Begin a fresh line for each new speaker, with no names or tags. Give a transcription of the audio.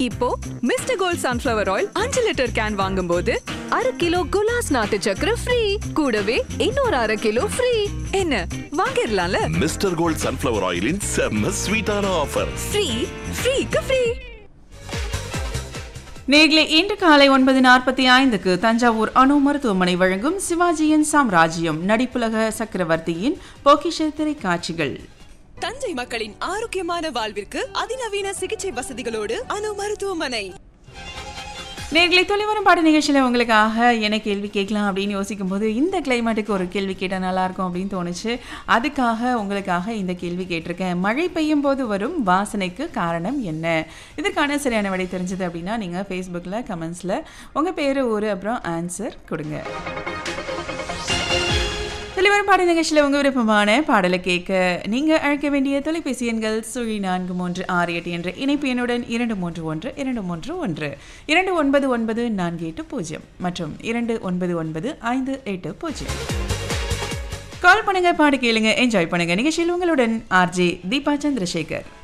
இப்போ mister gold sunflower oil அஞ்சு litre can வாங்கும்போது அரை கிலோ குலாஸ் நாட்டு சக்கரை ஃப்ரீ கூடவே இன்னொரு அரை கிலோ ஃப்ரீ என்ன வாங்கிடலாம்ல
மிஸ்டர் கோல்ட் சன்ஃப்ளவர் ஆயிலின் செம்ம ஸ்வீட்டான ஆஃபர்
ஃப்ரீ ஃப்ரீக்கு ஃப்ரீ
நேர்களை இன்று காலை ஒன்பது நாற்பத்தி ஐந்துக்கு தஞ்சாவூர் அணு மருத்துவமனை வழங்கும் சிவாஜியின் சாம்ராஜ்யம் நடிப்புலக சக்கரவர்த்தியின் பொக்கிஷ திரைக்காட்சிகள்
தஞ்சை மக்களின் ஆரோக்கியமான வாழ்விற்கு அதிநவீன சிகிச்சை வசதிகளோடு அணு மருத்துவமனை
நேர்களை தொலைவரும் பாட நிகழ்ச்சியில் உங்களுக்காக என்ன கேள்வி கேட்கலாம் அப்படின்னு யோசிக்கும் போது இந்த கிளைமேட்டுக்கு ஒரு கேள்வி கேட்டால் நல்லா இருக்கும் அப்படின்னு தோணுச்சு அதுக்காக உங்களுக்காக இந்த கேள்வி கேட்டிருக்கேன் மழை பெய்யும் போது வரும் வாசனைக்கு காரணம் என்ன இதற்கான சரியான விடை தெரிஞ்சது அப்படின்னா நீங்கள் ஃபேஸ்புக்கில் கமெண்ட்ஸில் உங்கள் பேர் ஊர் அப்புறம் ஆன்சர் கொடுங்க தெளிவரும் பாட நிகழ்ச்சியில் உங்கள் விருப்பமான பாடலை கேட்க நீங்கள் அழைக்க வேண்டிய தொலைபேசி எண்கள் சுழி நான்கு மூன்று ஆறு எட்டு என்ற இணைப்பு எண்ணுடன் இரண்டு மூன்று ஒன்று இரண்டு மூன்று ஒன்று இரண்டு ஒன்பது ஒன்பது நான்கு எட்டு பூஜ்ஜியம் மற்றும் இரண்டு ஒன்பது ஒன்பது ஐந்து எட்டு பூஜ்ஜியம் கால் பண்ணுங்க பாடு கேளுங்க என்ஜாய் பண்ணுங்க நிகழ்ச்சியில் உங்களுடன் ஆர்ஜே தீபா சந்திரசேகர்